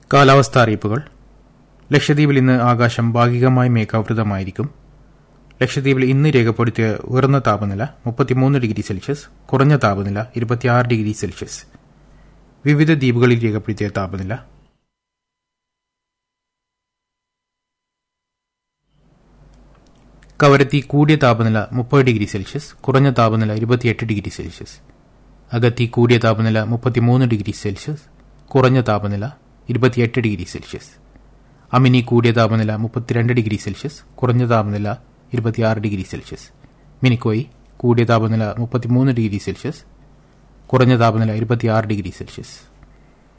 കാലാവസ്ഥാ അറിയിപ്പുകൾ ലക്ഷദ്വീപിൽ ഇന്ന് ആകാശം ഭാഗികമായി മേഘാവൃതമായിരിക്കും ലക്ഷദ്വീപിൽ ഇന്ന് രേഖപ്പെടുത്തിയ ഉയർന്ന താപനില മുപ്പത്തിമൂന്ന് ഡിഗ്രി സെൽഷ്യസ് കുറഞ്ഞ താപനില ഇരുപത്തിയാറ് ഡിഗ്രി സെൽഷ്യസ് വിവിധ ദ്വീപുകളിൽ രേഖപ്പെടുത്തിയ താപനില കവരത്തി കൂടിയ താപനില മുപ്പത് ഡിഗ്രി സെൽഷ്യസ് കുറഞ്ഞ താപനില ഇരുപത്തിയെട്ട് ഡിഗ്രി സെൽഷ്യസ് അഗത്തി കൂടിയ താപനില മുപ്പത്തിമൂന്ന് ഡിഗ്രി സെൽഷ്യസ് കുറഞ്ഞ താപനില ഇരുപത്തിയെട്ട് ഡിഗ്രി സെൽഷ്യസ് അമിനി കൂടിയ താപനില മുപ്പത്തിരണ്ട് ഡിഗ്രി സെൽഷ്യസ് കുറഞ്ഞ താപനില ഇരുപത്തിയാറ് ഡിഗ്രി സെൽഷ്യസ് മിനിക്കോയി കൂടിയ താപനില മുപ്പത്തിമൂന്ന് ഡിഗ്രി സെൽഷ്യസ് കുറഞ്ഞ താപനില ഇരുപത്തിയാറ് ഡിഗ്രി സെൽഷ്യസ്